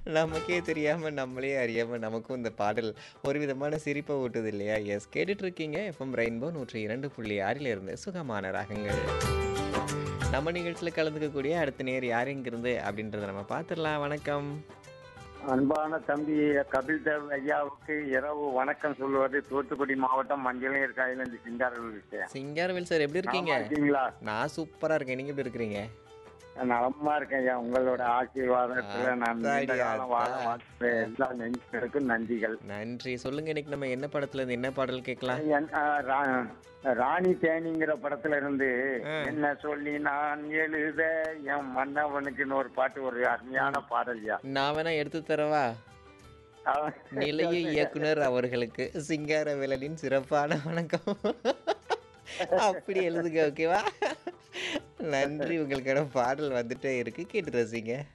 நமக்கே தெரியாம நம்மளே அறியாம நமக்கும் இந்த பாடல் ஒரு விதமான சிரிப்பை ஊட்டுது இல்லையா எஸ் கேட்டுட்டு இருக்கீங்க எஃப்எம் ரெயின்போ நூற்றி இரண்டு புள்ளி ஆறில் இருந்து சுகமான ராகங்கள் நம்ம நிகழ்ச்சியில் கலந்துக்கக்கூடிய அடுத்த நேர் யார் இங்கிருந்து அப்படின்றத நம்ம பார்த்துடலாம் வணக்கம் அன்பான தம்பி கபில் தேவ் ஐயாவுக்கு இரவு வணக்கம் சொல்லுவது தூத்துக்குடி மாவட்டம் மஞ்சள் காயிலிருந்து சிங்காரர்கள் விஷயம் சிங்காரவேல் சார் எப்படி இருக்கீங்க இருக்கீங்களா நான் சூப்பரா இருக்கேன் நீங்க எப்படி இருக்கிறீங்க நலமா இருக்கேன் ஐயா உங்களோட ஆசீர்வாதத்துல நான் நீண்ட அத்தாடி காலம் வாழ அத்தா. வாழ்த்து எல்லா நெஞ்சுகளுக்கும் நன்றிகள் நன்றி சொல்லுங்க இன்னைக்கு நம்ம என்ன படத்துல இருந்து என்ன பாடல் கேட்கலாம் என், ஆ, ரா- ராணி தேனிங்கிற படத்துல இருந்து ஆ. என்ன சொல்லி நான் எழுத என் மன்னவனுக்குன்னு ஒரு பாட்டு ஒரு அருமையான பாடல்யா நான் வேணா எடுத்து தரவா நிலைய இயக்குனர் அவர்களுக்கு சிங்காரவேலனின் சிறப்பான வணக்கம் அப்படி எழுதுங்க ஓகேவா நன்றி உங்களுக்கான பாடல் வந்துட்டே இருக்கு கேட்டு ரசிங்க